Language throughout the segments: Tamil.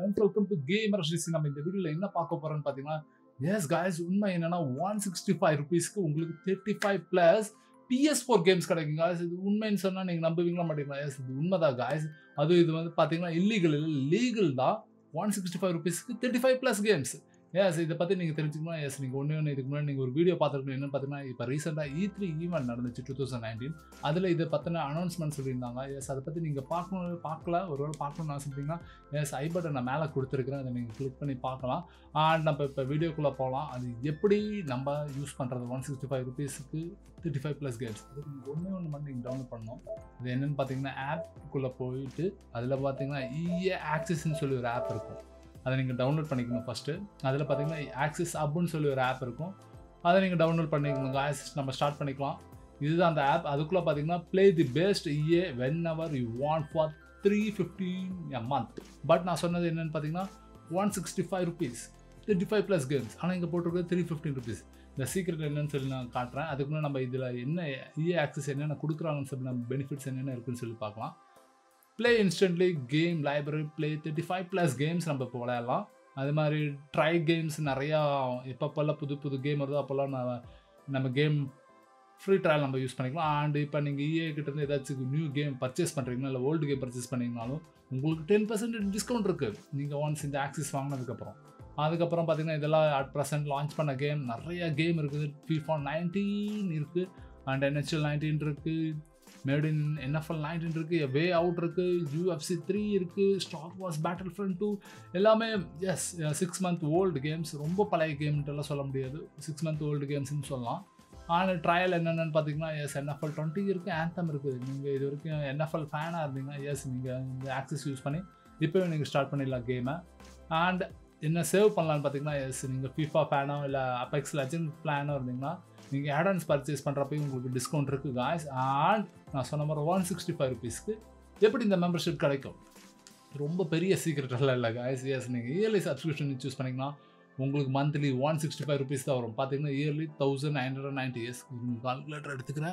அண்ட் வெல்கம் டு கேமர் ஸ்ரீசி நம்ம இந்த வீடியோவில் என்ன பார்க்க போறோம்னு பார்த்தீங்கன்னா எஸ் காய்ஸ் உண்மை என்னன்னா ஒன் சிக்ஸ்டி ஃபைவ் ருபீஸ்க்கு உங்களுக்கு thirty five plus PS four games கிடைக்கும் காய்ஸ் இது உண்மைன்னு சொன்னால் நீங்கள் நம்புவீங்களா மாட்டீங்களா எஸ் இது உண்மைதான் காய்ஸ் அது இது வந்து பார்த்தீங்கன்னா இல்லீகல் இல்லை லீகல் தான் ஒன் சிக்ஸ்டி ஃபைவ் ருபீஸ்க்கு thirty five plus games yes இதை பற்றி நீங்கள் தெரிஞ்சுக்கணும் எஸ் நீங்கள் ஒன்று ஒன்று இதுக்கு முன்னாடி நீங்கள் ஒரு வீடியோ பார்த்துருக்கணும் என்னன்னு பார்த்தீங்கன்னா இப்போ ரீசெண்டாக இ த்ரீ ஈவெண்ட் நடந்துச்சு டூ தௌசண்ட் நைன்டீன் அதில் இதை பற்றின அனௌன்ஸ்மெண்ட் சொல்லியிருந்தாங்க எஸ் அதை பற்றி நீங்கள் பார்க்கணும் பார்க்கல ஒருவேளை பார்க்கணும்னு ஆசைப்பட்டீங்கன்னா எஸ் ஐ பட்டன் நான் மேலே கொடுத்துருக்குறேன் அதை நீங்கள் கிளிக் பண்ணி பார்க்கலாம் அண்ட் நம்ம இப்போ வீடியோக்குள்ளே போகலாம் அது எப்படி நம்ம யூஸ் பண்ணுறது ஒன் சிக்ஸ்டி ஃபைவ் ருபீஸுக்கு தேர்ட்டி ஃபைவ் ப்ளஸ் கேம்ஸ் அதுக்கு நீங்கள் ஒன்றே ஒன்று மட்டும் நீங்கள் டவுன்லோட் பண்ணணும் அது என்னென்னு பார்த்தீங்கன்னா ஆப்புக்குள்ளே போயிட்டு அதில் பார்த்தீங்கன்னா இஏ ஆக்சஸ்ன்னு சொல்லி ஒரு ஆப் இருக்கும் அதை நீங்கள் டவுன்லோட் பண்ணிக்கணும் ஃபஸ்ட்டு அதில் பார்த்தீங்கன்னா ஆக்சிஸ் அப்புன்னு சொல்லி ஒரு ஆப் இருக்கும் அதை நீங்கள் டவுன்லோட் பண்ணிக்கணும் ஆக்சிஸ் நம்ம ஸ்டார்ட் பண்ணிக்கலாம் இதுதான் அந்த ஆப் அதுக்குள்ளே பார்த்தீங்கன்னா play the best EA whenever you want for three fifteen a month but நான் சொன்னது என்னென்னு பார்த்தீங்கன்னா one sixty five rupees thirty five plus games ஆனால் இங்கே போட்டிருக்கிறது த்ரீ ஃபிஃப்டின் ருபீஸ் இந்த சீக்ரெட் என்னன்னு சொல்லி நான் காட்டுறேன் அதுக்கு முன்னாடி நம்ம இதில் என்ன இஏ ஆக்சஸ் என்னென்ன கொடுக்குறாங்கன்னு சொல்லி நம்ம பெனிஃபிட்ஸ் என்னென்ன இருக்குன்னு சொல்லி பார்க்கலாம் play instantly game library play thirty five plus games நம்ம இப்போ விளையாடலாம் அது மாதிரி ட்ரை கேம்ஸ் நிறையா எப்பப்பெல்லாம் புது புது கேம் வருதோ அப்போல்லாம் நான் நம்ம கேம் ஃப்ரீ ட்ரையல் நம்ம யூஸ் பண்ணிக்கலாம் அண்ட் இப்போ நீங்கள் இஏ கிட்டேருந்து ஏதாச்சும் நியூ கேம் பர்ச்சேஸ் பண்ணுறீங்களா இல்லை ஓல்டு கேம் பர்ச்சேஸ் பண்ணிங்கனாலும் உங்களுக்கு டென் பர்சன்ட் டிஸ்கவுண்ட் இருக்குது நீங்கள் ஒன்ஸ் இந்த ஆக்சிஸ் வாங்கினதுக்கப்புறம் அதுக்கப்புறம் பார்த்தீங்கன்னா இதெல்லாம் அட் ப்ரெசென்ட் லான்ச் பண்ண கேம் நிறைய கேம் இருக்குது ஃபீஃபா நைன்டீன் இருக்குது அண்ட் என்ஹெச்எல் நைன்டீன் இருக்குது மேட் இன் என்எஃப்எல் நைன்டீன் இருக்குது வே அவுட் இருக்குது யூஎஃப்சி த்ரீ இருக்குது Star Wars Battlefront two எல்லாமே yes six month old games ரொம்ப பழைய கேம்ன்ட்டுலாம் சொல்ல முடியாது சிக்ஸ் மந்த் ஓல்டு கேம்ஸ்னு சொல்லலாம் ஆனால் ட்ரையல் என்னென்னு பார்த்தீங்கன்னா எஸ் என்எஃப்எல் டுவெண்ட்டி இருக்குது ஆந்தம் இருக்குது நீங்கள் இது வரைக்கும் என்எஃப்எல் ஃபேனாக இருந்தீங்கன்னா எஸ் நீங்கள் இந்த ஆக்சஸ் யூஸ் பண்ணி இப்போவே நீங்கள் ஸ்டார்ட் பண்ணிடலாம் கேமை அண்ட் என்ன சேவ் பண்ணலான்னு பார்த்தீங்கன்னா எஸ் நீங்கள் ஃபிஃபா ஃபேனோ இல்லை அப்பெக்ஸ் லெஜண்ட் பிளானோ இருந்தீங்கன்னா நீங்கள் ஆடன்ஸ் பர்ச்சேஸ் பண்ணுறப்பையும் உங்களுக்கு டிஸ்கவுண்ட் இருக்குது காய்ஸ் அண்ட் நான் சொன்ன மாதிரி ஒன் சிக்ஸ்டி ஃபைவ் ருபீஸ்க்கு எப்படி இந்த மெம்பர்ஷிப் கிடைக்கும் ரொம்ப பெரிய சீக்ரெட் எல்லாம் இல்லை காய்ஸ் எஸ் நீங்கள் இயர்லி சப்ஸ்கிரிப்ஷன் சூஸ் பண்ணிங்கன்னா உங்களுக்கு monthly one sixty five rupees தான் வரும் பார்த்தீங்கன்னா yearly thousand nine hundred ninety years calculator எடுத்துக்கிறேன்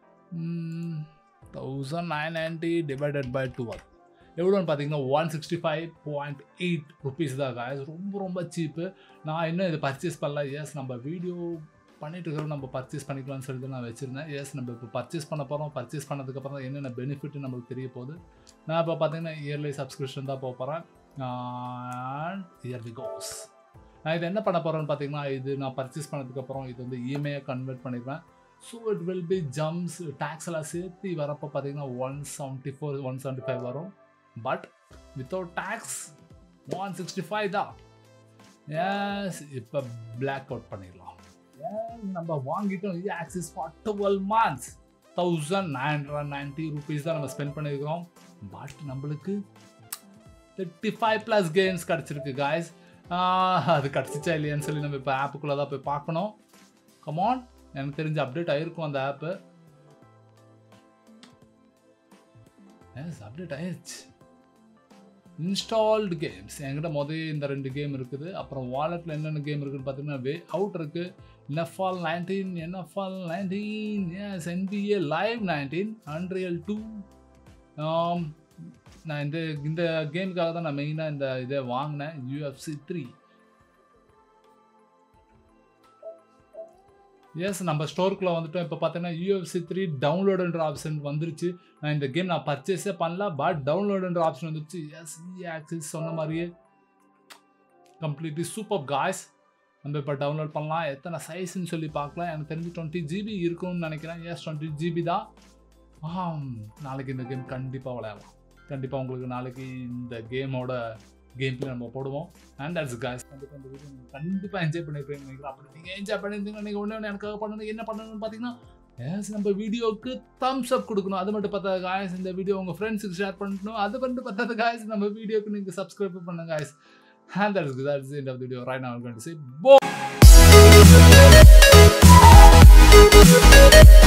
thousand nine ninety divided by twelve எவ்வளோன்னு பார்த்தீங்கன்னா one sixty five point eight rupees தான் காய்ஸ் ரொம்ப ரொம்ப சீப்பு நான் இன்னும் இதை பர்ச்சேஸ் பண்ணல எஸ் நம்ம வீடியோ பண்ணிட்டு இருக்கிறோம் நம்ம பர்ச்சேஸ் பண்ணிக்கலாம்னு சொல்லிட்டு நான் வச்சுருந்தேன் எஸ் நம்ம இப்போ பர்ச்சேஸ் பண்ண போகிறோம் பர்ச்சேஸ் பண்ணதுக்கப்புறம் தான் என்னென்ன பெனிஃபிட் நம்மளுக்கு தெரிய போகுது நான் இப்போ பார்த்தீங்கன்னா இயர்லி சப்ஸ்கிரிப்ஷன் தான் போக போகிறேன் இயர்லி கோஸ் நான் இது என்ன பண்ண போகிறேன்னு பார்த்தீங்கன்னா இது நான் பர்ச்சேஸ் பண்ணதுக்கப்புறம் இது வந்து இஎம்ஐயை கன்வெர்ட் பண்ணிடுவேன் so it will be jumps taxes எல்லாம் சேர்த்து வரப்போ பார்த்தீங்கன்னா one seventy four one seventy five வரும் but without taxes one sixty five தான் எஸ் இப்போ பிளாக் அவுட் பண்ணிடலாம் நம்ம வாங்கிட்டோம் இது access for twelve months thousand nine hundred ninety rupees தான் நம்ம ஸ்பெண்ட் பண்ணியிருக்கிறோம் பட் நம்மளுக்கு தேர்ட்டி ஃபைவ் ப்ளஸ் கேம்ஸ் கிடச்சிருக்கு காய்ஸ் அது கிடச்சிச்சா இல்லையான்னு சொல்லி நம்ம இப்போ ஆப்புக்குள்ளே தான் போய் பார்க்கணும் கமான் எனக்கு தெரிஞ்ச அப்டேட் ஆகிருக்கும் அந்த ஆப்பு எஸ் அப்டேட் ஆயிடுச்சு இன்ஸ்டால்டு கேம்ஸ் என்கிட்ட முதல் இந்த ரெண்டு கேம் இருக்குது அப்புறம் வாலெட்டில் என்னென்ன கேம் இருக்குன்னு பார்த்தீங்கன்னா வே அவுட் இருக்குது NFL nineteen NFL nineteen yes NBA live nineteen unreal two நான் இந்த இந்த கேமுக்காக தான் நான் மெயினாக இந்த இதை வாங்கினேன் யூஎஃப்சி த்ரீ எஸ் நம்ம ஸ்டோருக்குள்ளே வந்துட்டோம் இப்போ பார்த்தீங்கன்னா யூஎஃப்சி த்ரீ டவுன்லோடுன்ற ஆப்ஷன் வந்துருச்சு நான் இந்த கேம் நான் பர்ச்சேஸே பண்ணல பட் டவுன்லோடுன்ற ஆப்ஷன் வந்துருச்சு எஸ் இ ஆக்சிஸ் சொன்ன மாதிரியே கம்ப்ளீட்லி சூப்பர் காய்ஸ் நம்ம இப்போ டவுன்லோட் பண்ணலாம் எத்தனை சைஸ்ன்னு சொல்லி பார்க்கலாம் எனக்கு தெரிஞ்சு டுவெண்ட்டி ஜிபி இருக்கும்னு நினைக்கிறேன் எஸ் டுவெண்ட்டி ஜிபி தான் நாளைக்கு இந்த கேம் கண்டிப்பாக விளையாடலாம் கண்டிப்பாக உங்களுக்கு நாளைக்கு இந்த கேமோட கேம் பிளே நம்ம போடுவோம் அண்ட் அட்ஸ் காய்ஸ் கண்டிப்பாக இந்த வீடியோ நீங்கள் கண்டிப்பாக என்ஜாய் பண்ணியிருப்பீங்க நினைக்கிறேன் அப்படி நீங்கள் என்ஜாய் பண்ணியிருந்தீங்கன்னா நீங்கள் ஒன்று ஒன்று எனக்காக பண்ணணும் என்ன பண்ணணும்னு பார்த்தீங்கன்னா எஸ் நம்ம வீடியோக்கு தம்ஸ் அப் கொடுக்கணும் அது மட்டும் பார்த்தா காய்ஸ் இந்த வீடியோ உங்கள் ஃப்ரெண்ட்ஸுக்கு ஷேர் பண்ணணும் அது மட்டும் பார்த்தாத காய்ஸ் நம்ம வீடியோக்கு நீங்கள் சப்ஸ்கிரைப் பண்ணுங்க guys and that is that's the end of the video right now i'm going to say boom